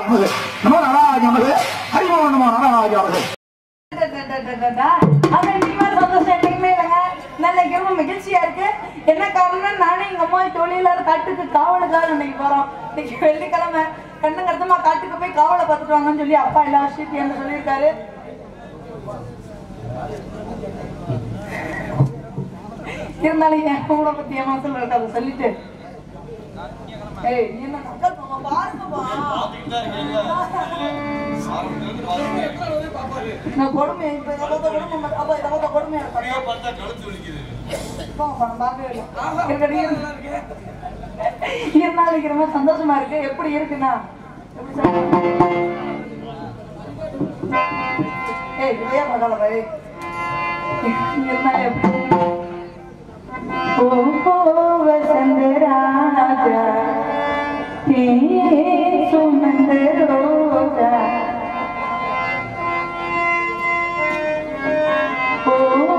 நமது நமோ நாராஜ நமது ஹரிமோ நமோ நாராஜ நமது ஆனா இன்னைக்கு மாதிரி சந்தோஷம் என்னைக்குமே இல்லைங்க நல்ல ரொம்ப மகிழ்ச்சியா இருக்கு என்ன காரணம்னா நானும் எங்க அம்மா தொழிலாளர் காட்டுக்கு காவலுக்காக இன்னைக்கு போறோம் இன்னைக்கு வெள்ளிக்கிழமை கண்ணுங்கருத்தமா காட்டுக்கு போய் காவலை பார்த்துட்டு வாங்கன்னு சொல்லி அப்பா எல்லா விஷயத்தையும் என்ன சொல்லியிருக்காரு இருந்தாலும் என் கூட பத்தி ஏமா சொல்ற அதை சொல்லிட்டு ஏய் நீ என்ன நக்கல் பண்ண பாருங்கப்பா நான் கொடுமை இப்ப இதை பார்த்தா கொடுமை அப்பா இதை பார்த்தா கொடுமையா இருக்கா இருந்தாலும் இருக்கிற மாதிரி சந்தோஷமா இருக்கு எப்படி இருக்குண்ணா எப்படி சொல்றது? ஏய் இதையா பரவாயில்ல பாரு. இருந்தாலும் எப்படி ஓஹோ வசந்தராஜா ஏ சுமந்த ரோஜா ஓ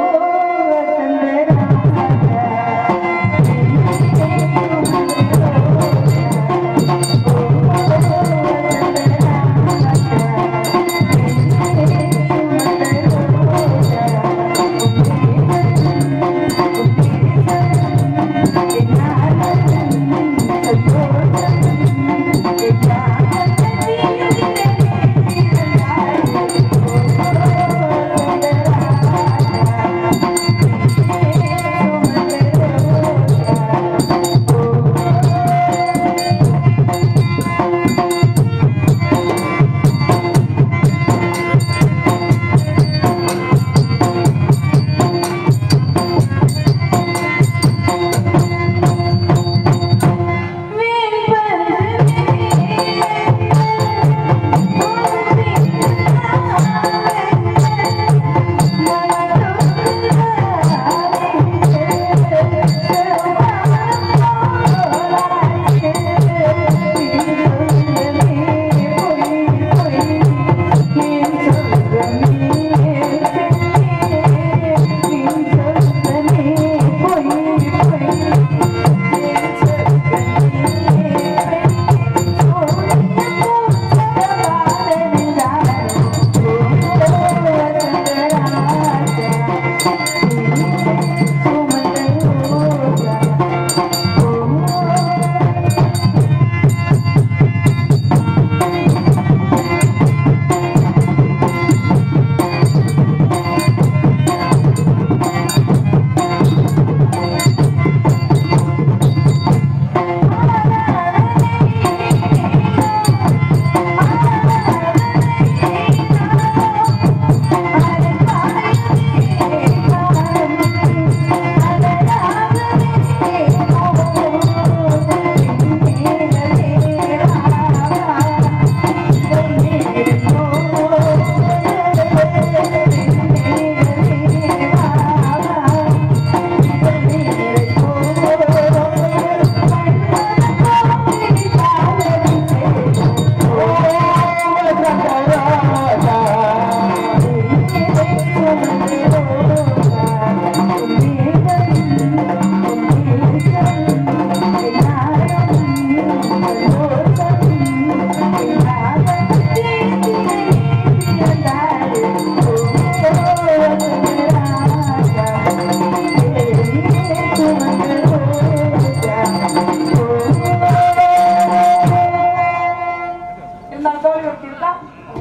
இருந்தாலும் தோழி ஒருத்தி இருக்கா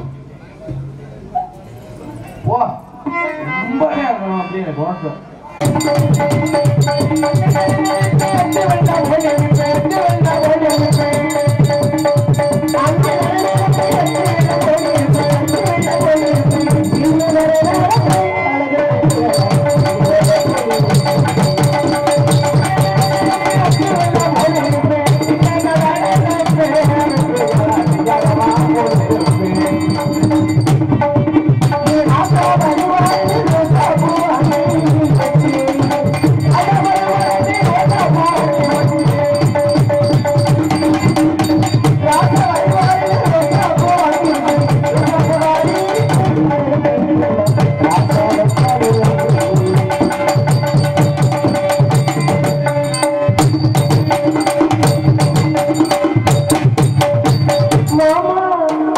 ஓ ரொம்ப நேரம் அப்படின்னு குணம் மாமா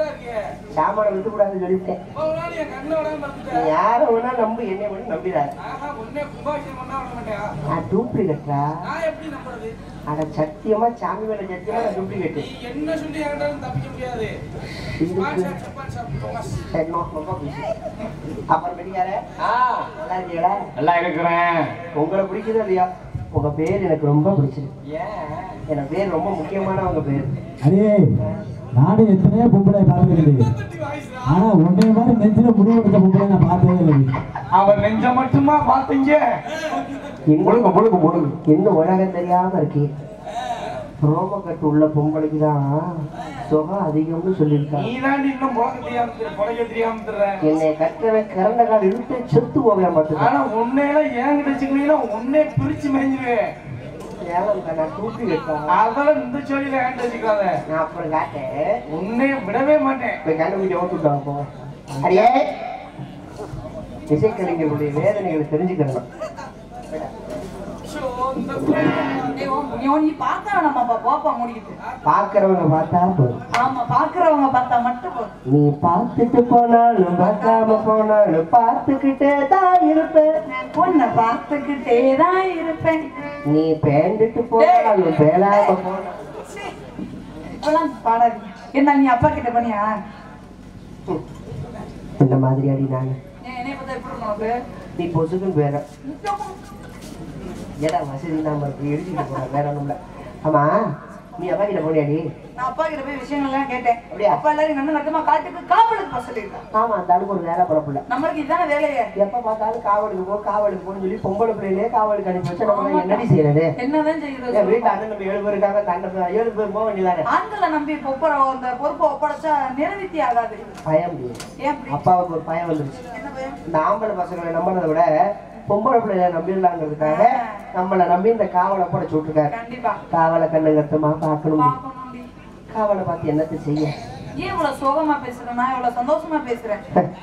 சாமான விட்டு கூடாதுன்னு சொல்லிவிட்டேன் நீ யார வேணா நம்பு என்னை வேணா நம்பிடாத நான் டூப்ளிகேட்டா அட சத்தியமா சாமி மேல சத்தியமா நான் டூப்ளிகேட் என்ன சொல்லி என்கிட்ட தப்பிக்க முடியாது சரி நோ ரொம்ப பிடிச்சி அப்புறம் பெரியார நல்லா இருக்கீங்களா நல்லா இருக்கிறேன் உங்களை பிடிக்குதோ இல்லையா உங்க பேர் எனக்கு ரொம்ப பிடிச்சிருக்கு ஏன் எனக்கு பேர் ரொம்ப முக்கியமான உங்க பேர் அடே நானும் எத்தனையோ பொம்பளை பார்த்துருக்கேன் ஆனா உன்னைய மாதிரி நெஞ்சில முடிவு எடுத்த பொம்பளை நான் பார்த்ததே இல்லை அவர் நெஞ்ச மட்டுமா பாத்தீங்க இன்னும் முழுங்க முழுங்க முழுங்க இன்னும் உலகம் தெரியாம இருக்கே ரோமக்கட்டு உள்ள பொம்பளைக்கு தான் சுகம் அதிகம்னு சொல்லியிருக்காங்க நீ தான் இன்னும் புழக்க தெரியாம திரு- புழைக்க தெரியாம திர்ற. என்னை கற்றவன் கரண்ட கால் இழுத்து செத்து போவேன் பார்த்துக்க ஆனா உன்னையெல்லாம் என்கிட்ட வச்சுக்கிட்டீங்கன்னா உன்னே பிரிச்சு மேய்ஞ்சிருவேன் ஏழம் நான் தூக்கி வைப்பேன் அதெல்லாம் இந்த சொல்லியில என்கிட்ட வச்சுக்காத நான் அப்புறம் காட்டேன் உன்னை விடவே மாட்டேன் போய் கண்டுபிடிக்க ஓட்டுட்டாங்க போ அடியே இசைக்கலைஞர்களுடைய வேதனைகளை தெரிஞ்சுக்கிறேன் டேய், உன் உன் நீ பார்க்க வேணாமாப்பா போப்பா முடிக்கிட்டு பார்க்கறவங்க பார்த்தா போதும் ஆமா பாக்குறவங்க பார்த்தா மட்டும் போதும் நீ பார்த்துட்டு போனாலும் பார்க்காம போனாலும் பார்த்துக்கிட்டே தான் இருப்பேன் உன்னை பார்த்துக்கிட்டே தான் இருப்பேன் நீ பேண்டுட்டு போனாலும் பேலாம போனாலும் சீ, இப்பெல்லாம் பாடாதீங்க என்ன நீ அப்பா கிட்ட பண்ணியா இந்த மாதிரி அடி நான் ஏன் என்னைய பார்த்தா எப்படி இருக்கும் உனக்கு நீ பொசுக்குன்னு வேற ஏடா வசதி நாம இருக்கு எழுதிட்டு போற வேற ஒண்ணும் இல்ல ஆமா நீ அப்பா கிட்ட போனியாடி நான் அப்பா கிட்ட போய் விஷயங்கள்லாம் கேட்டேன் அப்படியா? அப்பா எல்லாரும் எங்க அண்ணன் நடத்தமா காட்டுக்கு காவலுக்கு போக சொல்லியிருக்கான் ஆமா அந்த ஆளுக்கு ஒரு வேலை பரப்புல நம்மளுக்கு இதுதானே வேலையே எப்ப பார்த்தாலும் காவலுக்கு போ காவலுக்கு போன்னு சொல்லி பொம்பளை பிள்ளைகளே காவலுக்கு அனுப்பி வச்சா நம்ம என்னடி செய்யறது என்னதான் செய்யுது என் வீட்டுல அண்ணன் நம்ம ஏழு பேர் இருக்காங்க அந்த அண்ணன் ஏழு பேர் போக வேண்டியதானே ஆண்களை நம்பி பொப்பர அந்த பொறுப்பை ஒப்படைச்சா நிறைவேற்றி ஆகாது பயம் ஏன் அப்படி அப்பாவுக்கு ஒரு பயம் வந்துருச்சு என்ன பயம் இந்த ஆம்பளை பசங்களை நம்பினதை விட பொம்பளை பிள்ளைகளை நம்பிடலாங்கிறதுக்காக நம்மளை நம்பி இந்த காவலை போட விட்டுருக்காரு கண்டிப்பா காவலை கண்ணுங்கத்தமா பார்க்கணும் பார்க்கணும்டி காவலை பார்த்து என்னத்தை செய்ய ஏன் இவ்வளவு சோகமா பேசுறேன் நான் இவ்வளவு சந்தோஷமா பேசுறேன்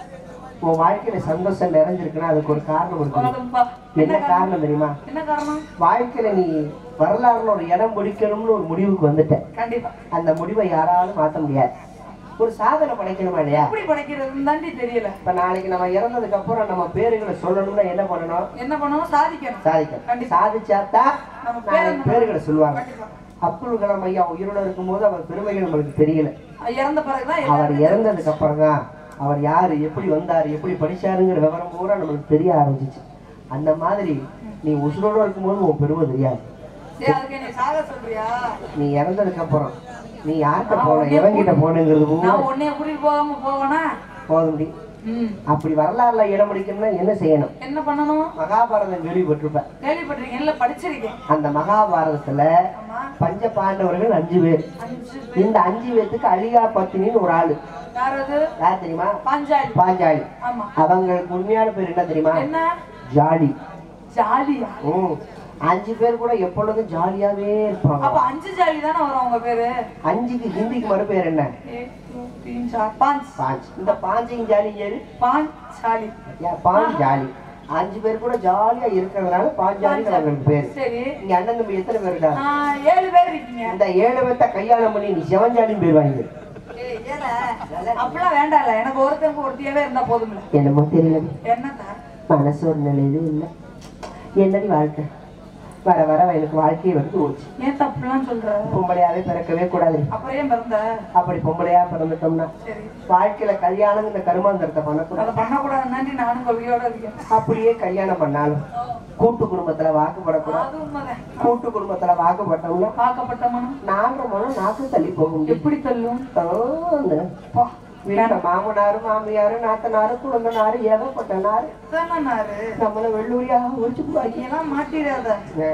உன் வாழ்க்கையில சந்தோஷம் நிறைஞ்சிருக்குன்னா அதுக்கு ஒரு காரணம் இருக்கு உனக்கு பா- என்ன காரணம் தெரியுமா என்ன காரணம் வாழ்க்கையில நீ வரலாறுல ஒரு இடம் பிடிக்கணும்னு ஒரு முடிவுக்கு வந்துட்ட கண்டிப்பா அந்த முடிவை யாராலும் மாத்த முடியாது ஒரு சாதனை படைக்கணுமா இல்லையா எப்படி படைக்கிறதுன்னு தாண்டி தெரியல இப்ப நாளைக்கு நம்ம இறந்ததுக்கு அப்புறம் நம்ம பேருகளை சொல்லணும்னா என்ன பண்ணணும் என்ன பண்ணணும் சாதிக்கணும் சாதிக்கணும் கண்டிப்பா. சாதிச்சாதான் நம்ம பேரை நாளைக்கு நம்ம- பேருகளை சொல்லுவாங்க கண்டிப்பா அப்துல் கலாம் ஐயா உயிரோட இருக்கும்போது அவர் பெருமைகள் நம்மளுக்கு தெரியல இறந்த பிறகுதான் அவர் எல்லாரும் இறந்ததுக்கு அப்புறம் தான் அவர் யாரு எப்படி வந்தாரு எப்படி படிச்சாருங்கிற விவரம் பூரா நம்மளுக்கு தெரிய ஆரம்பிச்சிச்சு அந்த மாதிரி நீ உசுரோட இருக்கும்போது உன் பெருமை தெரியாது சரி, அதுக்கு என்னை சாக சொல்றியா நீ இறந்ததுக்கு அப்புறம் நீ யார்கிட்ட போன எவங்கிட்ட போனங்கிறது பூரா நான் உன்னைய கூட்டிட்டு போகாம போவேனா போக முடியும் ம் அப்படி வரலாறுல இடம் பிடிக்கணும்னா என்ன செய்யணும் என்ன பண்ணணும் மகாபாரதம் கேள்விப்பட்டிருப்ப கேள்விப்பட்டிருக்கேன் இல்ல படிச்சிருக்கேன் அந்த மகாபாரதத்துல ஆமா பஞ்ச பாண்டவர்கள் அஞ்சு பேர் அஞ்சு இந்த அஞ்சு பேத்துக்கு அழியா பத்தினின்னு ஒரு ஆளு யார் அது யார் தெரியுமா பாஞ்சாலி பாஞ்சாலி ஆமா அவங்களுக்கு உண்மையான பேர் என்ன தெரியுமா என்ன ஜாலி ஜாலியா ம். அஞ்சு பேர் கூட எப்பொழுதும் ஜாலியாவே இருப்பாங்க அப்ப அஞ்சு ஜாலி தானே வரும் உங்க பேரு அஞ்சுக்கு ஹிந்திக்கு மறு பேர் என்ன एक, दो, तीन, चार, पाँच பாஞ்ச் இந்த பாஞ்சுக்கு ஜாலி ஏறு पाँच चाली ஏன் பாஞ்ச் ஜாலி அஞ்சு பேர் கூட ஜாலியா இருக்கிறதுனால பாஞ்சாலி அவங்களுக்கு பேர் சரி இங்க அண்ணன் தம்பி எத்தனை பேர் இருக்காங்க ஆஹ், ஏழு பேர் இருக்கீங்க இந்த ஏழு பேர்த்த கல்யாணம் பண்ணி நீ சிவஞ்சாலின்னு பேர் வாங்கி ஏய், ஏல, அப்படிலாம் வேண்டாம்ல எனக்கு ஒருத்தருக்கு ஒருத்தியாவே இருந்தா போதும்ல என்னமோ தெரியல என்னத்தா மனசு ஒரு நிலையிலும் இல்லை என்னடி வாழ்க்கை வர வர எனக்கு வாழ்க்கையை வந்து போச்சு ஏன் தப்புலாம் சொல்ற பொம்பளையாவே பிறக்கவே கூடாது அப்புறம் ஏன் பிறந்த அப்படி பொம்பளையா பிறந்துட்டோம்னா சரி வாழ்க்கையில கல்யாணம் இந்த கருமாந்திரத்தை பண்ணக்கூடாது அதை பண்ணக்கூடாதுன்னாண்டி நானும் கொள்கையோட இருக்கேன் அப்படியே கல்யாணம் பண்ணாலும் கூட்டு குடும்பத்துல வாக்குப்படக்கூடாது அது உண்மைதான் கூட்டு குடும்பத்துல வாக்குப்பட்டோம்னா பார்க்கப்பட்ட மனம் நாங்க மனம் நாக்கு தள்ளி போக முடியும் எப்படி தள்ளும் ஆன்னு. பா, வீட்டுல மாமனாரு மாமியாரு நாத்தனாரு குழந்தனாரு ஏகப்பட்ட நாரு இதானே நாரு நம்மள வெள்ளூரியா உரிச்சுக்குவாங்க எல்லாம் மாட்டிடாத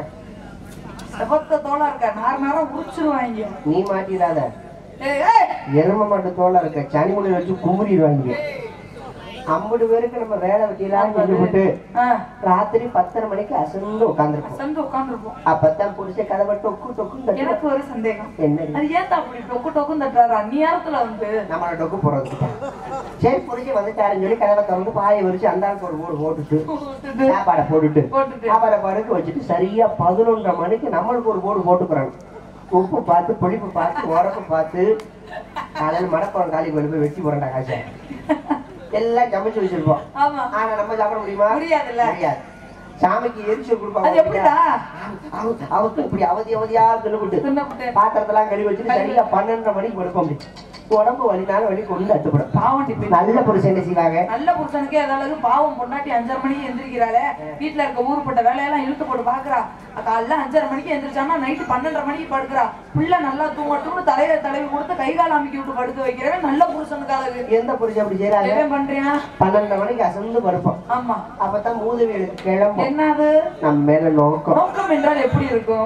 செவத்த தோலா இருக்க நார் நேரம் உரிச்சிருவாங்க நீ மாட்டிடாத ஏய், ஏய், எரும மாட்டு தோலை இருக்க சனிமொழி வச்சு கும்பிடுவாங்க ஐம்பது பேருக்கு நம்ம வேலை வெட்டியெல்லாம் செஞ்சு விட்டு ஆ, ராத்திரி பத்தரை மணிக்கு அசந்து உட்காந்துருப்போம் அசந்து உட்காந்துருப்போம் அப்பதான் புடிச்ச கதவை டொக்கு டொக்குன்னு தட்டுவோம். எனக்கு ஒரு சந்தேகம் என்ன அது ஏன் அப்படி டொக்கு டொக்குன்னு தட்டுறாரு அந்நியாரத்துல வந்து நம்மள டொக்கு போறதுக்கு சரி புடிச்சு வந்துட்டாருன்னு சொல்லி கதவை திறந்து பாயை விரிச்சு அந்த ஆளுக்கு ஒரு போடு போட்டுட்டு போட்டுட்டு, சாப்பாடை போட்டுட்டு போட்டுட்டு அவரை படுக்க வச்சுட்டு சரியா பதினொன்றரை மணிக்கு நம்மளுக்கு ஒரு போடு போட்டுக்கிறாங்க உப்பு பார்த்து புளிப்பு பார்த்து உரப்பு பார்த்து காலையில் மடப்பழம் காலி கொண்டு போய் வெட்டி போறேன்டா காசை எல்லாம் சமைச்சு வச்சிருப்போம் ஆமா ஆனா நம்ம சாப்பிட முடியுமா முடியாதுல்ல. முடியாது சாமிக்கு எரிச்சல் அது கொடுப்பாங்க எப்படிடா அவங்க- அவருக்கு இப்படி அவதி அவதியா தின்னுபிட்டு தின்னுபிட்டு. பாத்திரத்தெல்லாம் கழுவி வச்சுட்டு சரியா பன்னெண்டரை மணிக்கு படுக்க முடியும் உடம்பு வலினால வலி கொண்டு அட்டுப்படும் பாவண்டி போய் நல்ல புருஷன் என்ன செய்வாங்க நல்ல புருஷனுக்கு ஏதாவது பாவம் பொண்டாட்டி அஞ்சரை மணிக்கு எந்திரிக்கிறாளே வீட்டுல இருக்க ஊருப்பட்ட வேலையெல்லாம் இழுத்து போட்டு பாக்குறா காலைல அஞ்சரை மணிக்கு எந்திரிச்சானா நைட்டு பன்னெண்டரை மணிக்கு படுக்கிறா புள்ள நல்லா தூங்கட்டும்னு தலையில தடவி கொடுத்து கை கால் அமைக்கி விட்டு படுக்க வைக்கிறவன் நல்ல புருஷனுக்கு அழகு எந்த புருஷன் அப்படி செய்யறாங்க எவன் பண்றியா பன்னெண்டரை மணிக்கு அசந்து படுப்போம் ஆமா அப்பதான் மூதவிகளுக்கு கிளம்பும் என்னது நம்ம மேல நோக்கம் நோக்கம் என்றால் எப்படி இருக்கும்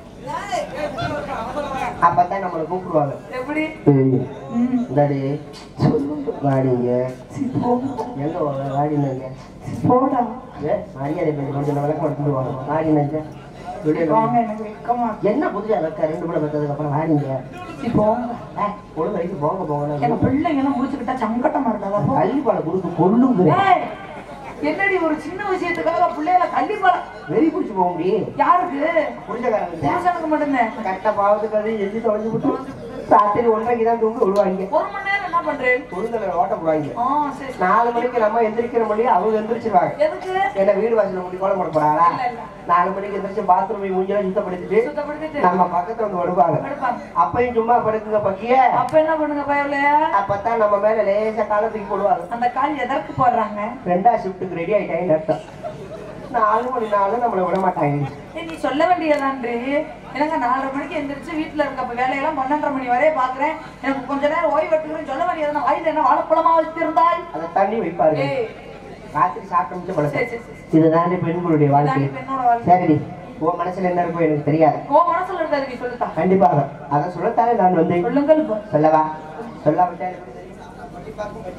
அப்பதான் நம்மளை கூப்பிடுவாங்க எப்படி ஏய், ம். இந்தாடி வாடிங்க எங்க போங்க வாடினங்க போடா ஏ மரியாதை பண்ணி கொஞ்சம் விளக்கம் எடுத்துட்டு வாடினங்க வாங்க எனக்கு வெக்கமா இருக்கு. என்ன புதுசா வைக்க ரெண்டு கூட வைத்ததுக்கு அப்புறம் வாடிங்க சீ, போங்க ஒழுங்கு வரைக்கும் போங்க போங்க எங்க பிள்ளைங்க எல்லாம் முடிச்சுக்கிட்டா சங்கட்டமா இருக்காதா போ. கள்ளிப்பாலை கொடுத்து கொள்ளுங்கிறேன் ஏய், என்னடி ஒரு சின்ன விஷயத்துக்காக பிள்ளைகளை கள்ளிப்பாடம் வெறி பிடிச்சி போக முடியும் யாருக்கு புரிஞ்சக்காரங்க புருஷனுக்கு மட்டும்தான் கட்ட பாவத்துக்கு அது எஞ்சி தொலைஞ்சு விட்டு ராத்திரி ஒன்றரைக்கு தான் தூங்க விடுவாங்க ஒரு மணி நேரம் என்ன பண்றேன் குருந்தலை ஓட்ட போடுவாங்க ஆ சரி நாலு மணிக்கு நம்ம எந்திரிக்கிற மணி அவங்க எந்திரிச்சிருவாங்க எதுக்கு என்ன வீடு வாசல்ல முடி கோலம் போட போறாங்களா இல்ல, இல்ல. நாலு மணிக்கு எந்திரிச்சு பாத்ரூம் மூஞ்செல்லாம் சுத்தப்படுத்திட்டு சுத்தப்படுத்திட்டு நம்ம பக்கத்துல வந்து விடுவாங்க எடுப்பாங்க அப்பையும் சும்மா படுக்குங்க பக்கிய அப்ப என்ன பண்ணுங்க பயவுலையா அப்பதான் நம்ம மேல லேசா காலை தூக்கி போடுவாங்க அந்த கால் எதற்கு போடுறாங்க ரெண்டா ஷிஃப்ட்டுக்கு ரெடி ஆயிட்டாங்கன்னு அர்த்தம் நாலு மணி நாளும் நம்மளை விட மாட்டாங்க ஏய், நீ சொல்ல வேண்டியதான்றி எனக்கு நாலரை மணிக்கு எந்திரிச்சு வீட்டுல இருக்க அப்ப வேலையெல்லாம் பன்னெண்டரை மணி வரைய பாக்குறேன் எனக்கு கொஞ்ச நேரம் ஓய்வு எடுத்துக்கிறேன்னு சொல்ல வேண்டியதான வாயில என்ன வாழைப்பழமா வச்சிருந்தாய் அதை தண்ணி வைப்பாரு ஏய் ராத்திரி சாப்பிட்டு சரி பழக்கம் சரி சரி இதுதானே பெண்களுடைய வாழ்க்கை இதாண்டி பெண்ணோட வாழ்க்கை சரிடி உன் மனசுல என்ன இருக்கோ எனக்கு தெரியாது உன் மனசுல இருந்தது நீ சொல்லுதா கண்டிப்பாக அதை சொல்லத்தானே நான் வந்தேன் சொல்லுங்கள் இப்போ. சொல்லவா சொல்லாவிட்டா எனக்கு தெரியும்.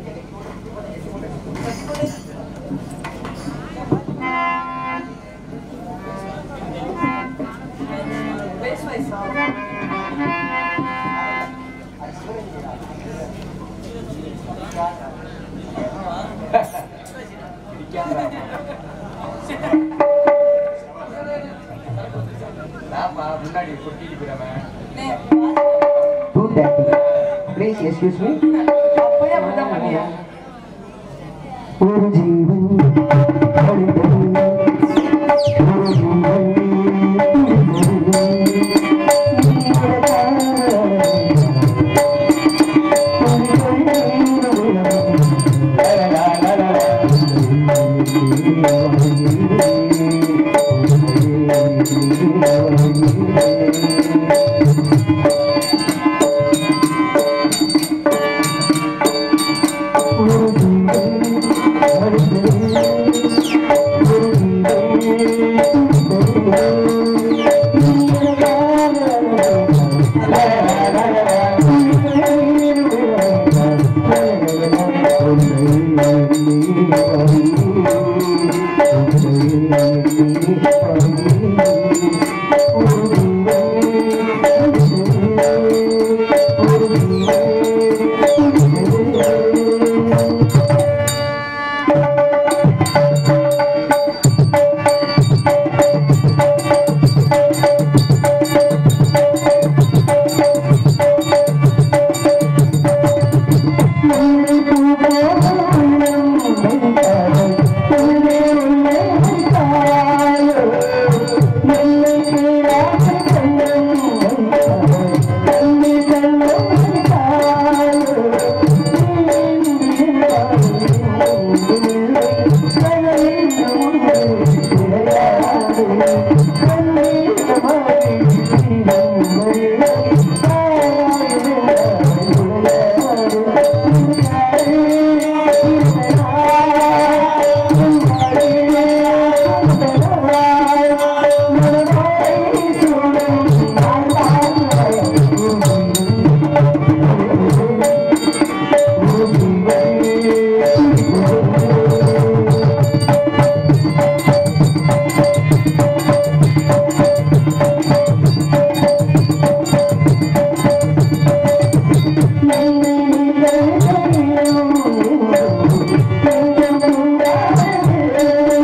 பேசு வயசா முன்னாடி கொட்டிட்டு போயிடாம Two thirty. Please excuse me. அப்பயே அப்படிதான் பண்ணியா ஒரு ஜீவன் அழிந்தது. ஒரு ஜீவன்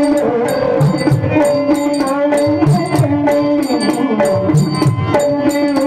Thank you.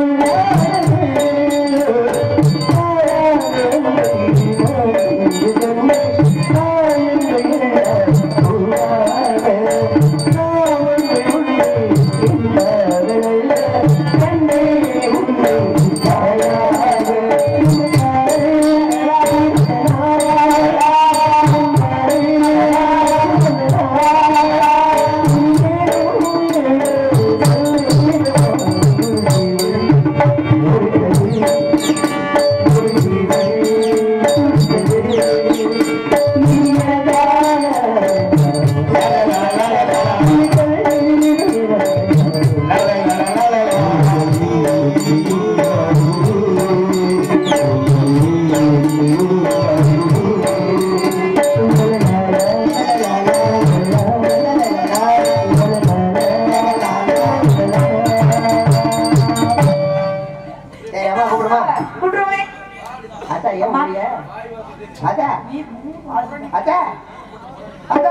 அத நீ மூணு வாசி. அத அத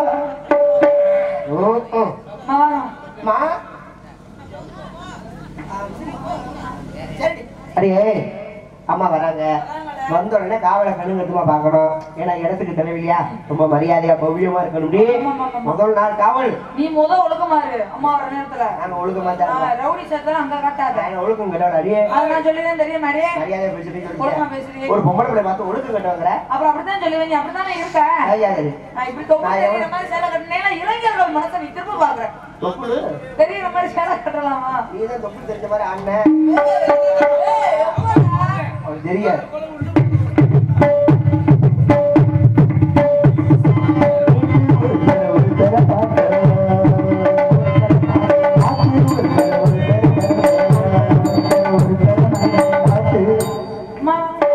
ம், ம். ஆ, மா அடியே அம்மா வராங்க வந்த உடனே காவலை கண்ணு கட்டுமா பார்க்கணும் ஏன்னா இடத்துக்கு தலைவிலியா ரொம்ப மரியாதையா பவ்யமா இருக்கணும் டி. முதல் நாள் காவல் நீ முத ஒழுக்கமா இரு அம்மா வர நேரத்துல நாங்க ஒழுக்கமா ஆ, தான் ரவுடி சத்தம் அங்க காட்டாத நாங்க ஒழுக்கம் கட்டவள அடியே அது நான் சொல்லுவேன் தெரியும் மேடே மரியாதை பேசிட்டு ஒழுக்கமா சொல்லுங்க பேசுறீங்க ஒரு பொம்பளை பிள்ளை பார்த்து ஒழுக்கம் கட்டவங்கிற அப்புறம் அப்படித்தான் சொல்லுவேன் நீ அப்படித்தானே இருக்க மரியாதை இரு. நான் இப்படி தொப்பு நான் தெரியுற எவ்வளவு- மாதிரி சேலை கட்டினேன்னா இளைஞர்கள் மனசை நீ திரும்ப பாக்குற தொப்புளு தெரியுற மாதிரி சேலை கட்டலாமா நீதான் தொப்புள் தெரிஞ்ச மாதிரி அண்ணன் ஏய், எப்படா? அவனுக்கு தெரியாது அம்மா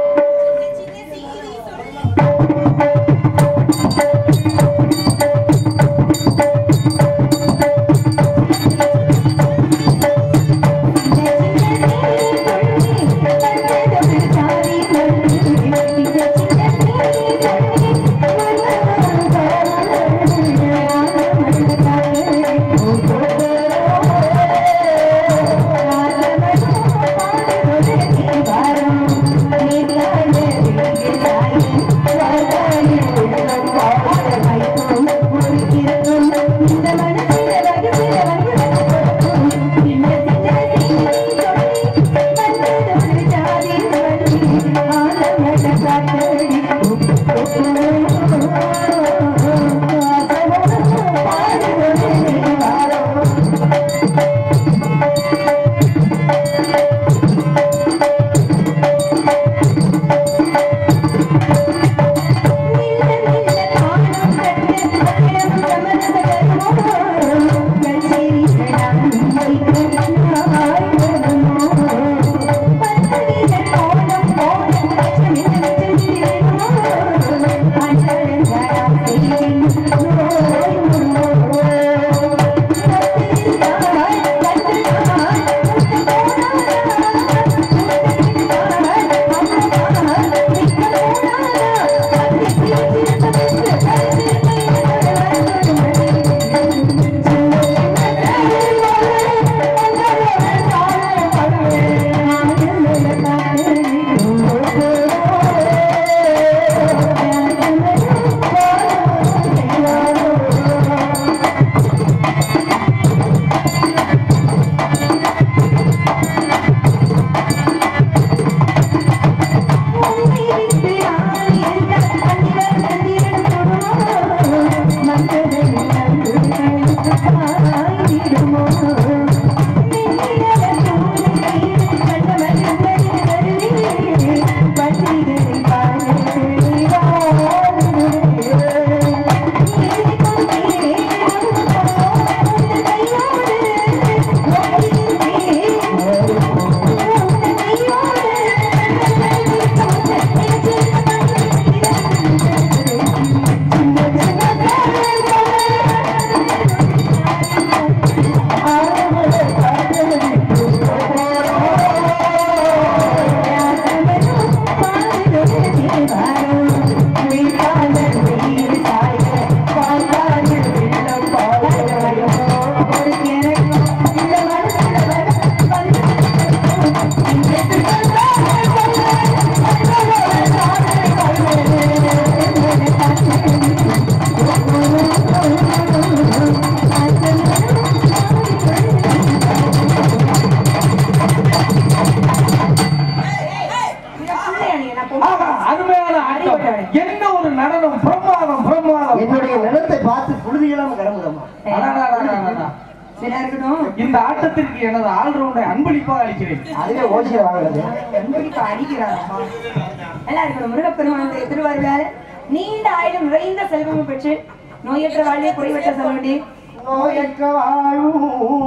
ஆஹா, அருமையான ஆட்டம் என்ன ஒரு நடனம் பிரமாதம் பிரமாதம் என்னுடைய நிலத்தை பார்த்து புழுதியெல்லாம் கிளம்புதம்மா அடடடடடடடா. சரியா இருக்கட்டும் இந்த ஆட்டத்திற்கு எனது ஆல்ரவுண்டை அன்பளிப்பாக அளிக்கிறேன் அதுவே ஓசிய வாங்குறது அன்பளிப்பா அடிக்கிறாரம்மா. நல்லா இருக்கணும் முருகப்பெருமானுடைய திருவாரூரால் நீண்ட ஆயுதம் நிறைந்த செல்வமும் பெற்று நோயற்ற வாழ்வே குறைவற்ற செல்வண்டி நோயற்ற வாழும்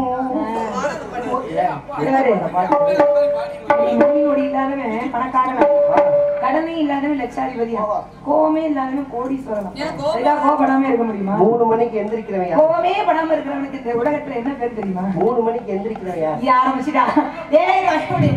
நோயோடு இல்லாதவன் பணக்காரவன் கடனே இல்லாதவன் லட்சாதிபதியா கோவமே இல்லாதவன் கோடீஸ்வரன் சரியா கோவப்படாம இருக்க முடியுமா மூணு மணிக்கு எந்திரிக்கிறவையா கோவமே படாம இருக்கிறவனுக்கு இந்த உலகத்துல என்ன பேர் தெரியுமா மூணு மணிக்கு எந்திரிக்கிறவையா இது ஆரம்பிச்சுடா ஏய் அப்படி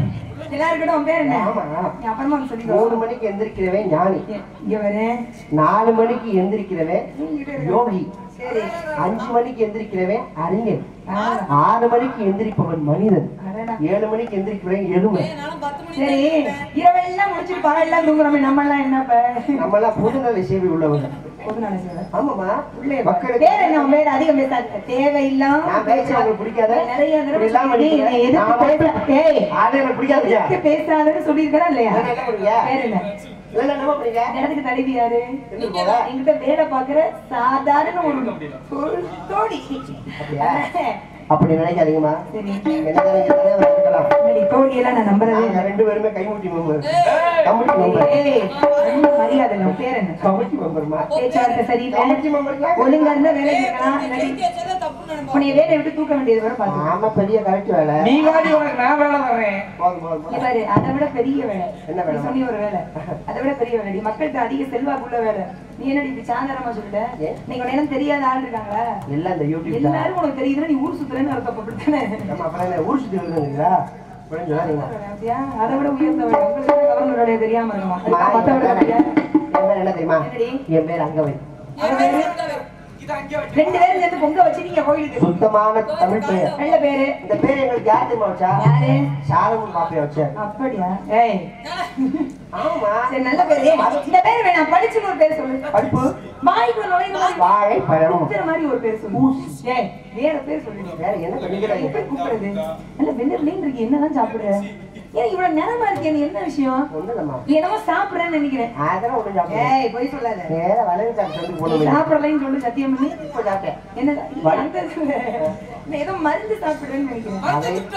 எல்லாருக்கிட்ட உன் பேர் என்ன ஆமா. நீ அப்புறமா வந்து மூணு சொல்லிக்கோ மணிக்கு எந்திரிக்கிறவன் ஞானி இங்க வரேன் நாலு மணிக்கு எந்திரிக்கிறவன் யோகி சரி அஞ்சு மணிக்கு எந்திரிக்கிறவன் அறிஞன் ஆ. ஆறு மணிக்கு எந்திரிப்பவன் மனிதன் அடடா. ஏழு மணிக்கு எந்திரிக்கிறவன் எருமை சரி இரவெல்லாம் முடிச்சுட்டு பகல்லாம் தூங்குறோமே நம்ம எல்லாம் என்னப்ப நம்ம எல்லாம் பொதுநல சேவை உள்ளவங்க பொது நினைச்சு ஆமாமா உள்ளே வா. மக்களுக்கு பேர் என்ன உன் பேர் அதிகம் பேசாத தேவையில்லாம நான் பேசுறது உங்களுக்கு பிடிக்காதா? நிறைய தடவை இப்படி எல்லாம் சொல்லி, பண்ணிக்கிறேன். என்னை எதிர்த்து நான் பேச- ஏய், ஆளே எனக்கு பிடிக்காதுங்க எதிர்த்து பேசாதன்னு சொல்லியிருக்கிறா இல்லையா என்ன என்ன பண்ணீங்க பேர் என்ன இல்ல இல்ல, என்ன பண்ணீங்க இந்த இடத்துக்கு தலைவி யாரு எங்க போக? என்கிட்ட வேலை பாக்குற சாதாரண ஒரு ஒரு தோழி அப்படியா? அப்படி நினைக்காதீங்கம்மா சரி என்ன நினைக்கிறதே இருக்கலாம் முன்னாடி தோழி எல்லாம் நான் நம்புறதே நாங்க இல்லை. ரெண்டு பேருமே கைமுட்டி மெம்பர் கமிட்டி மெம்பர் ஏய், ரொம்ப மரியாதை இல்லை. உன் பேர் என்ன கமிட்டி மெம்பர்மா பேச்சுவார்த்தை சரியில்லை கமிட்டி மெம்பர்ல ஒழுங்கா இருந்தா வேலைக்கு இருக்கலாம் இல்லாட்டி உன்னைய வேலையை விட்டு தூக்க வேண்டியது வரை பாத்து ஆமா பெரிய கரெக்ட் வேலை நீ வாடி உனக்கு நான் வேலை தர்றேன் போதும் போதும் போதும். பாரு அதை விட பெரிய வேலை என்ன வேலை? நீ சொன்னி ஒரு வேலை அதை விட பெரிய வேலை மக்கள்கிட்ட அதிக செல்வாக்குள்ள வேலை நீ என்னடி இப்படி சாந்தாரமா சொல்லிட்ட ஏன்? நீங்க உன்ன என்ன தெரியாத ஆள் இருக்காங்களா எல்லாம் இந்த யூடியூப் தான் எல்லாரும் உனக்கு தெரியுதுன்னா நீ ஊர் சுத்துறேன்னு அர்த்தப்பட்டுதானே நம்ம அப்புறம் என்ன ஊர் சுத்தி வருதுங்களா அப்படின்னு சொல்லாதீங்க அப்படியா? அதை விட உயர்ந்த வேலை உங்களுக்கு தான் கவர்னர் வேலையை தெரியாம இருக்குமா அம்மா, அதுக்கு மத்த வேலை தெரியா? என் பேர் என்ன தெரியுமா என்னடி? என் பேர் அங்கவை அவன் பேரு? ரெண்டு பேரும் சேர்ந்து பொங்க வச்சிருக்கீங்க கோயிலுக்கு சுத்தமான தமிழ் பெயர் நல்ல பேரு இந்த பேர் எங்களுக்கு யார் தெரியுமா வச்சா யாரு சாலமுன் மாப்பியா வச்சார் அப்படியா ஏய் ஆமா சரி நல்ல பேரு ஏய், இந்த பேர் வேணாம் படிச்சுன்னு ஒரு பேர் சொல்லு படிப்பு வாய்க்கு நுழைந்த மாதிரி வாழை பழம் குத்துற மாதிரி ஒரு பேர் சொல்லு ஏய் வேற பேர் சொல்லு வேற என்ன பண்ணிக்கிறாங்க எப்படி கூப்பிடுறது நல்ல வெள்ளர்லேன்னு இருக்கு என்னதான் சாப்பிடுற ஏன் இவ்வளவு நேரமா இருக்கே நீ என்ன விஷயம் ஒண்ணு இல்லம்மா நீ என்னமோ சாப்பிடுறேன்னு நினைக்கிறேன் அதெல்லாம் ஒண்ணும் சாப்பிட ஏய் போய் சொல்லாத நேர வளைவு சாப்பிட்டு சொல்லி நீ போடுவேன் சாப்பிடலைன்னு சொல்லு சத்தியம் பண்ணி இப்போ சாப்பிட்டேன் என்ன இல்ல, அந்த இதுல, நான் ஏதோ மருந்து சாப்பிடுறேன்னு நினைக்கிறேன்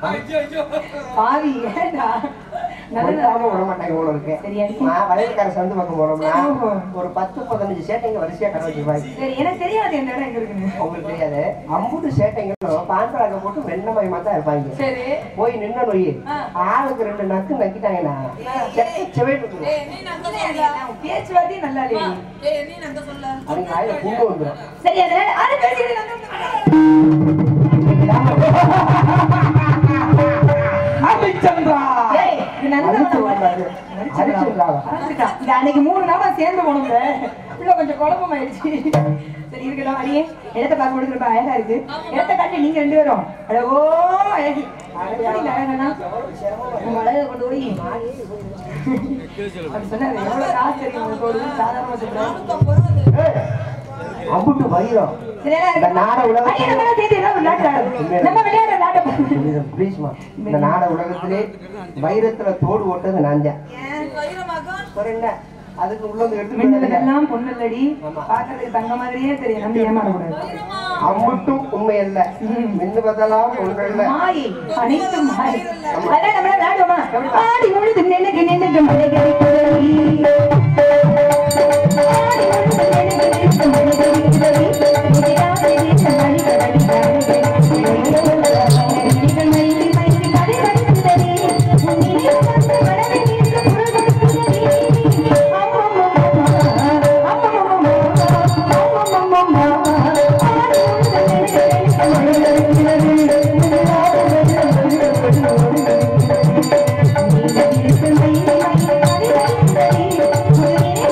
பாவி ஏடா நல்ல கொண்டாம விட மாட்டாங்க இவ்வளவு இருக்கு சரியா? நான் வளைவுக்கார சந்து பக்கம் போனோம்னா ஓஹோ. ஒரு பத்து பதினஞ்சு சேட்டைங்க வரிசையா கடை வச்சிருப்பாங்க சரி எனக்கு தெரியாது இந்த இடம் எங்க இருக்குன்னு உங்களுக்கு தெரியாது அம்புட்டு சேட்டைங்களும் பான்பராக போட்டு வெண்ணமயமா தான் இருப்பாங்க சரி போய் நின்ன நொய் ஆ. ஆளுக்கு ரெண்டு நக்கு நக்கிட்டாங்கன்னா செக்க செவேட்டு இருக்கும் உன் பேச்சுவார்த்தையும் நல்லா இல்லையே அவங்க வாயில புண்ணு வந்துடும் சரி அதனால அது பேசிட்டு நாங்க- அபிச்சந்திரா ஏய், இது நல்ல அடிச்சு உணவு. விடுறாரு. அடிச்சு விடுறாங்க. அடிச்சுட்டா. இது அன்னைக்கு மூணு நாளா சேர்ந்து போனோம்ல உள்ள கொஞ்சம் குழப்பமாயிடுச்சு சரி இருக்கட்டும் அடியே இடத்த பார்க்க முடியும் ரொம்ப அழகா இருக்கு இடத்த காட்டி நீங்க ரெண்டு பேரும் அழகோ அழகு எப்படி இந்த அழகனா உங்க அழகை கொண்டு போய் அப்படி சொன்னாரு எவ்வளவு காசு தெரியும் உங்களுக்கு ஒரு சாதாரணமா சொல்றேன் ஏய், அம்புட்டு வைரம் சரி, எல்லாம் இந்த இருக்கு. நாட உலகத்துல- அடியே, நம்ம எல்லாம் சேர்ந்து ஏதாவது ஒரு நாட்டு ஆடுவோம். நம்ம விளையாடுற நாட்டை பாருங்க. ப்ளீஸ்மா இந்த நாட உலகத்திலே வைரத்துல தோடு ஓட்டது நான் தான் அப்புறம் என்ன அதுக்கு உள்ள வந்து எடுத்து போயிடாதீங்க. மின்னலுக்கெல்லாம் பொண்ணு இல்லடி பார்க்கறதுக்கு தங்க மாதிரியே தெரியும் நம்பி ஏமாறக்கூடாது அம்புட்டும் உண்மை அல்ல மின்னு பார்த்தலாம் ஒன்று இல்ல மாயை அனைத்து மாயை அதான் நம்மள விளையாடுவோமா ஆடி முழுது நினைக்கு நினைக்கு மலைகளை குரலி. ஆடி முழுது நினைக்கு நினைக்கு மலைகளை குரலி. முடியாத வீச மணிகளை கரடி. மணிகள் மயிலி மயிலி கதை வடிக்குதடி. உன் நினைவு வந்து மனதை நீர்த்து புறப்படுத்துதடி. அம்மம்மம்மா, அம்மம்மம்மா, அம்மம்மம்மா. ஆடி முழுது நினைக்கு நினைக்கு மலைகளை குரலி. முடியாத வீச மணிகளை கரடி.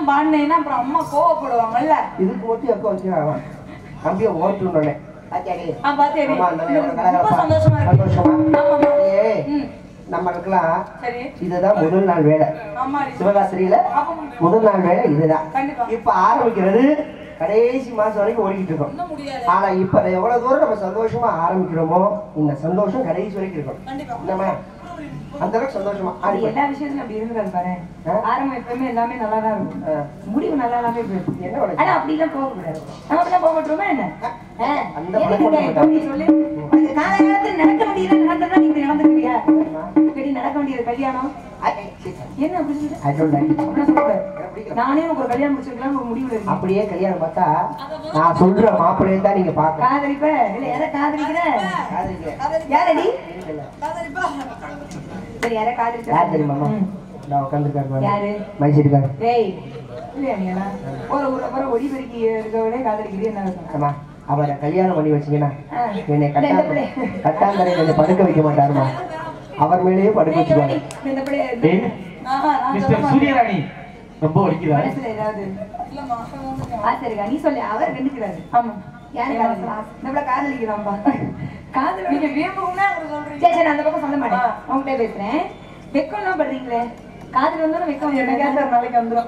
எல்லாம் பாடினேன்னா அப்புறம் அம்மா கோவப்படுவாங்கல்ல இதுக்கு மட்டும் எக்க வச்சு நம்பிய ஓட்டுனே ஆச்சாரி ஆ பாத்தியா ஆமா, அந்த நேரம் ரொம்ப கலகலப்பா. சந்தோஷமா இருக்கு சந்தோஷமா? ஆமாமா ஏய், ம் நம்மளுக்கெல்லாம் சரி இதுதான் முதல் நாள் வேலை ஆமா சிவகாசிரியில ஆமா முதல் நாள் வேலை இதுதான் கண்டிப்பா இப்ப ஆரம்பிக்கிறது கடைசி மாசம் வரைக்கும் ஓடிக்கிட்டு இருக்கோம் இன்னும் முடியாது ஆனா இப்ப எவ்வளவு தூரம் நம்ம சந்தோஷமா ஆரம்பிக்கிறோமோ இந்த சந்தோஷம் கடைசி வரைக்கும் இருக்கும் கண்டிப்பா என்னம்மா அந்த அளவுக்கு சந்தோஷமா அது ஆடி எல்லா விஷயத்துலயும் அப்படி இருந்தது பாரு ஆ? ஆரம்பம் எப்பவுமே எல்லாமே நல்லா தான் இருக்கும் ஆ. முடிவு நல்லா இல்லாம போயிடும் என்ன உனக்கு? ஆனா அப்படிலாம் போக கூடாது நம்ம அப்படிலாம் போக மாட்டோமா என்ன ஆ, அந்த எதுக்கு பழக்கம் இந்த வேண்டாம். நீ சொல்லு உனக்கு காலகாலத்துல நடக்க முடியல நடந்ததா நீ இப்படி நடந்துக்கிறியா இப்படி நடக்க வேண்டியது கல்யாணம் என்ன அப்படி சொல்ற? I don't like it. அப்படிலாம் சொல்லக்கூடாது. எனக்கு பிடிக்கல. நானே உங்களுக்கு ஒரு கல்யாணம் முடிச்சிருக்கலாம் ஒரு முடிவுல இருக்கேன் அப்படியே கல்யாணம் பார்த்தா நான் சொல்ற மாப்பிள்ளையை தான் நீங்க பாக்கணும் காதலிப்ப இல்ல யார காதலிக்கிற காதலிக்க. யாரடி இல்ல, இல்ல. சரி யார காதலிச்சா யார் தெரியுமாமா ம். நான் உட்காந்துருக்காரு யாரு மைசூருக்காரு டேய் இல்லையா நீ எல்லாம் ஒரு ஒரு அப்புறம் ஒடி பெருக்கி இருக்கவனே காதலிக்கிறீ என்ன அர்த்தம்? ஆமா அவரை கல்யாணம் பண்ணி வச்சீங்கன்னா ஆ. என்னை இந்த கட்டா பிள்ளை. கட்டாந்தரையில் என்னை படுக்க வைக்க மாட்டாருமா அவர் மேலேயே படுக்க டேய், வச்சுக்குவாரு கபடி, இந்த பிள்ளை இந்த ஏய், ஆஹா நான் சொல்ல மிஸ்டர் மாட்டேன் சூரியராணி ரொம்ப வலிக்குதா மனசுல ஏதாவது இல்லம்மா ஆசை இருக்கா நீ சொல்லு அவர் கண்டுக்கிறாரு ஆமா யாரு காதலிக்கிறா இந்த பிள்ளை காதலிக்கிறான்பா காதல் நீங்க வீம்புக்கும்னா அவர் சொல்றீங்க சரி சரி நான் அந்த பக்கம் சொல்ல மாட்டேன் ஆ. உங்ககிட்ட பேசுறேன் வெக்கம்லாம் படுறீங்களே காதல் வந்தாலும் வெக்கம் எனக்கே எனக்கு சார் நாளைக்கு வந்துடும்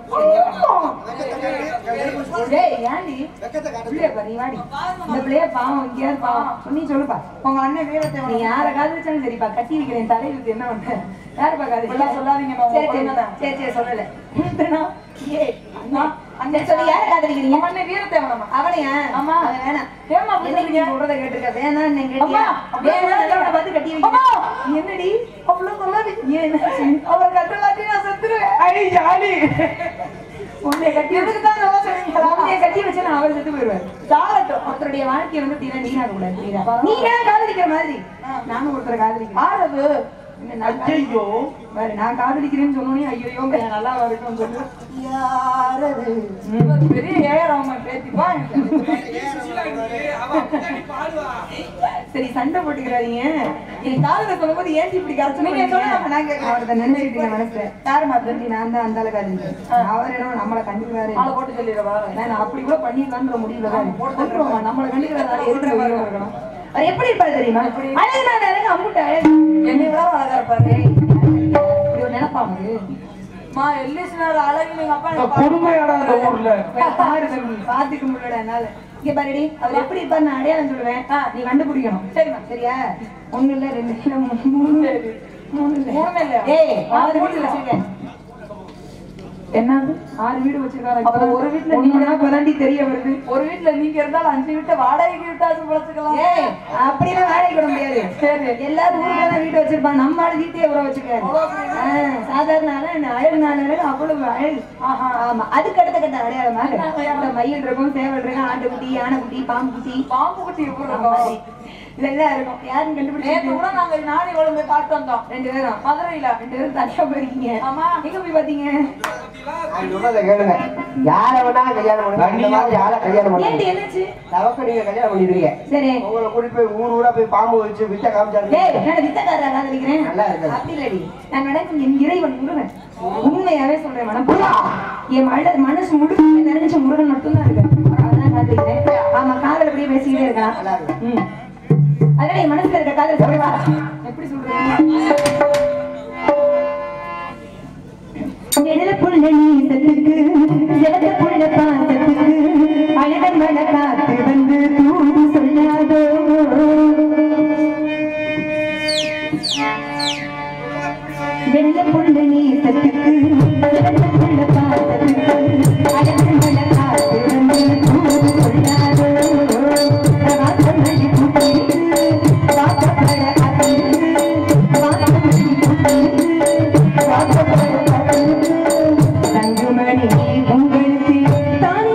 டேய் ஏன்டி பிள்ளைய பாரு நீ வாடி இந்த பிள்ளைய பாவம் எங்கேயாவது பாவம் நீ சொல்லுப்பா உங்க அண்ணன் வீரத்தை நீ யார காதலிச்சாலும் சரிப்பா கட்டி வைக்கிறேன் தலையில ஊத்தி என்ன பண்ண யாருப்பா காதலிச்சா இப்படிலாம் சொல்லாதீங்க, நான் உங்க சரி சரி பொண்ணு தான். சரி சரி சொல்லல இந்தனா, ஏய் அண்ணா அண்ணா சொல்லி யார காதலிக்கிறீங்க உங்க அண்ணன் வீரத்தை வேணாமா அவனையா ஆமா. அவன் வேணாம் ஏம்மா அப்படி என்னைக்கு நீ சொல்றீங்க? சொல்றதை கேட்டிருக்க வேணாம் நீ கேட்டியா அம்மா, அப்படி வேணாம் சொல்லாதீங்க. நல்லவனை பார்த்து கட்டி வைக்க அம்மா. என்னடி அவ்வளவு சொல்லாதீங்க ஏன் என்னாச்சு? அவர் கட்டலாட்டி நான் செத்துருவேன் ஐ ஜாலி உன்னை கட்டி எதுக்கு தான் நல்லா சொல்றீங்களா உன்னைய கட்டி வச்சா நான் அவர் செத்து போயிடுவார் சாகட்டும் ஒருத்தருடைய வாழ்க்கையை வந்து இப்படிலாம் நீங்க கூடாது புரியுதா நீ ஏன் காதலிக்கிற மாதிரி நானும் ஒருத்தரை காதலிக்கிறேன் ஆறது என்ன நான் காதலி- ஐயோ பாரு, நான் காதலிக்கிறேன்னு சொன்னோனே ஐயோ நல்லா இருக்கும்னு சொல்லு யாரது இவர் பெரிய ஏஆர் ரஹ்மான் பேத்திப்பா சரி சண்டை போட்டுக்கிறாதீங்க என் காதல சொல்லும்போது ஏன் இப்படி கரைச்சு நீங்க சொல்லுங்க, நான் கேட்கிறேன். அவர்தான் நினைச்சிட்டு இருக்கேன் மனசுல யாரு மாதிரி நான் தான் அந்த ஆளு காதலிக்கிறேன் அவர் என்ன நம்மளை கண்டுக்கிறாரு ஆளை போட்டு சொல்லிடுவா நான் அப்படி கூட பண்ணிடலான்ற முடிவுல தான் இருக்கேன். போட்டுருவோமா நம்மளை கண்டுக்கிறதால எதுக்கு உயிரோட இருக்கணும் அவர் எப்படி இருப்பாரு தெரியுமா அழகு நான் அழகு அம்புட்டு அழகு என்னை விட அழகா இருப்பாரு ஏய், இப்படி ஒரு நினைப்பா அவரு மா எல்லிஸ்னார் அழகு எங்க அப்பா எனக்கு கொடுமையாடா அந்த ஊர்ல பாரு தம்பி, பாத்துக்க முடியல என்னால இங்க பாருடி அவர் எப்படி இருப்பாரு நான் அடையாளம் சொல்லுவேன் நீ கண்டுபிடிக்கணும் சரிம்மா. சரியா ஒண்ணு இல்ல ரெண்டு இல்ல மூணு மூணு மூணு இல்ல மூணுமே இல்லையா? ஏய் ஆ, ஆறு மூணு வீடு இல்ல. வச்சிருக்கேன் என்னது ஆறு வீடு வச்சிருக்காரு அப்ப ஒரு வீட்டுல நீங்க நீங்க- இப்பதாண்டி தெரிய வருது ஒரு வீட்டுல நீங்க இருந்தாலும் அஞ்சு வீட்டை வாடகைக்கு விட்டாச்சு பொழைச்சுக்கலாம் ஏய் அப்படிலாம் வேலைக்கு விட முடியாது சரி எல்லாரும் ஊர்ல தான் வீடு வச்சிருப்பாங்க நம்ம ஆளு வீட்டையே எவ்வளவு வச்சிருக்காரு ஆ, சாதாரண ஆளு, என்ன அழகு நாலு அழகு அவ்வளவு அழகு ஆஹா ஆமா அதுக்கு அடுத்த கட்ட அடையாளமாக இந்த மயில் இருக்கும் சேவல் இருக்கும் ஆட்டுக்குட்டி யானைக்குட்டி பாம்புக்குட்டி பாம்பு குட்டி எப்படி ஆமா. இருக்கும் இதெல்லாம் இருக்கும் யாரும் நேத்து கண்டுபிடிச்சு கூட நாங்க நாடி குழம்பு காட்டு வந்தோம் ரெண்டு பேரும் மதுரையில ரெண்டு பேரும் தனியா போயிருக்கீங்க ஆமா எங்க போய் பாத்தீங்க நான் சொல்றதை கேளுங்க யாரை வேணா கல்யாணம் பண்ணுங்க இந்த மாதிரி யாரை கல்யாணம் ஏன்டி பண்ணுங்க என்னாச்சு தவக்க நீங்க கல்யாணம் பண்ணிடுவீங்க சரி உங்களை கூட்டி போய் ஊர் ஊரா போய் பாம்பு வச்சு வித்த காமிச்சாரு டேய் நான் வித்தக்காரரா காதலிக்கிறேன் நல்லா இருக்காது. அப்படி இல்லடி நான் நடக்கும் என் இறைவன் முருகன் உண்மையாவே சொல்றேன் மனப்பூரா என் மழ மனசு முழுக்க நிறைஞ்ச முருகன் மட்டும்தான் இருக்கு அதான் காதலிக்கிறேன் ஆமா காதல் அப்படியே பேசிக்கிட்டே இருக்கலாம் நல்லா இருக்கு ம் அதனால என் மனசுல இருக்க காதல் சொல்லுவா எப்படி சொல்றீங்க எதிர புள்ள நீசத்துக்கு ஜலத புள்ள பாசத்துக்கு அழகன் மன காத்து வந்து தூது சொல்லாதோ வெள்ள புள்ள நீசத்துக்கு ஜலத புள்ள பாசத்துக்கு அழகன் மன காத்து வந்து தூது சொல்லாதோ பிரகாசமணி புட்டிருக்கு வாக்கப்பட அத்திருக்கு வாசமணி புட்டிருக்கு வாக்கப்பட அத்திருக்கு தங்குமணி உங்களுக்கு தான்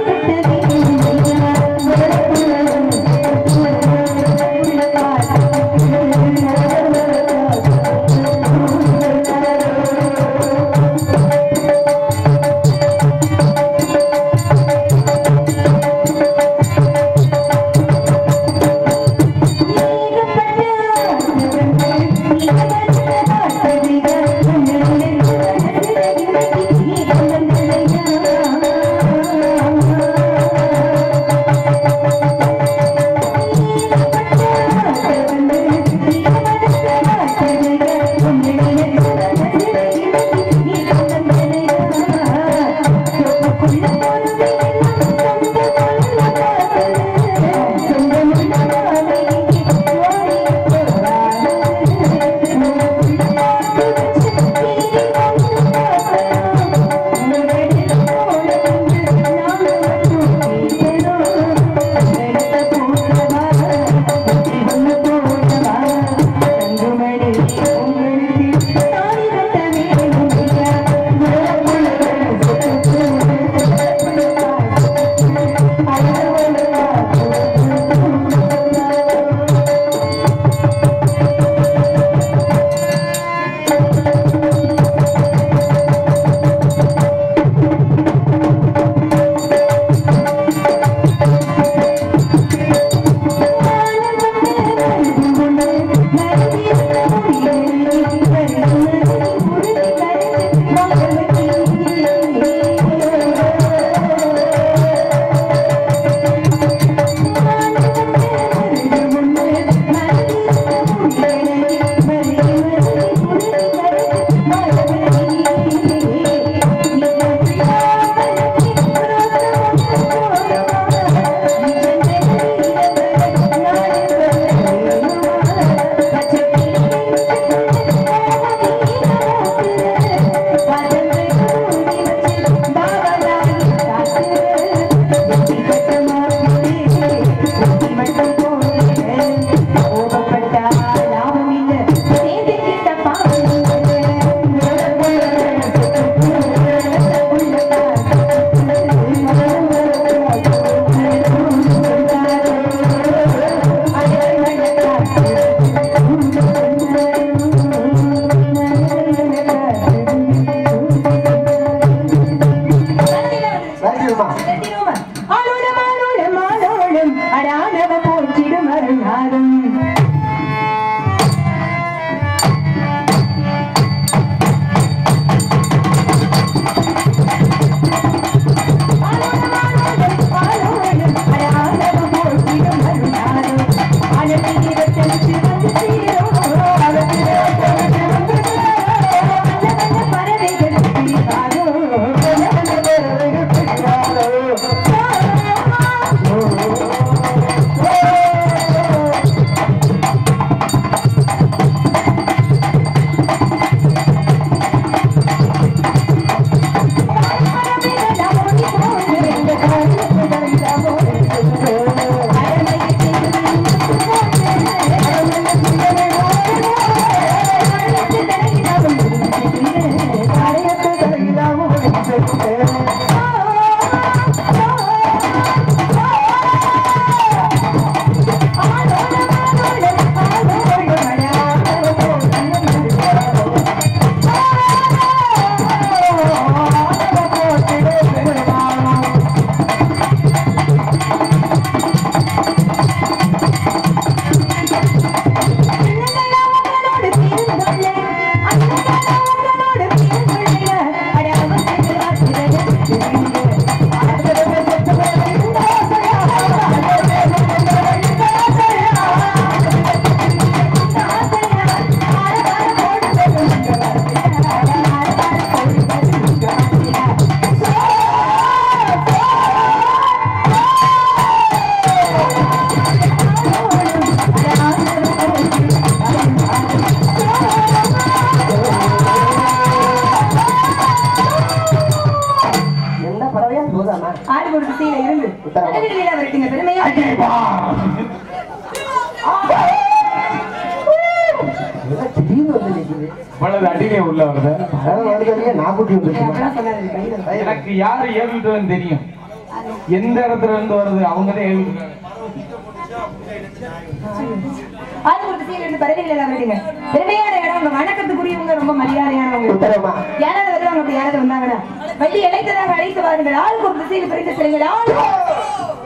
உத்தரவா தலைவிரியில வரட்டுங்க பெருமையா இதெல்லாம் திடீர்னு வந்து நிக்குது இவ்வளவு அடியிலே உள்ள வருது அதாவது வருதலையே நாக்குட்டி வந்துருச்சு அப்படிலாம் சொல்லாதீங்க கையில எனக்கு யாரு ஏவிட்டுன்னு தெரியும் எந்த இடத்துல இருந்து வருது அவங்க தான் ஏவிட்டு ஆள் ஒரு திசையில இருந்து பறவைகள் எல்லாம் வரட்டுங்க பெருமையான இடம் உங்க வணக்கத்துக்குரியவங்க ரொம்ப மரியாதையானவங்க உத்தரமா யாராவது வருவாங்க அப்படி யாராவது வந்தாங்கன்னா வண்டி இழைத்ததாக அழைத்து வாருங்கள் ஆளுக்கு ஒரு திசையில் பிரிந்து செல்லுங்கள் ஆள்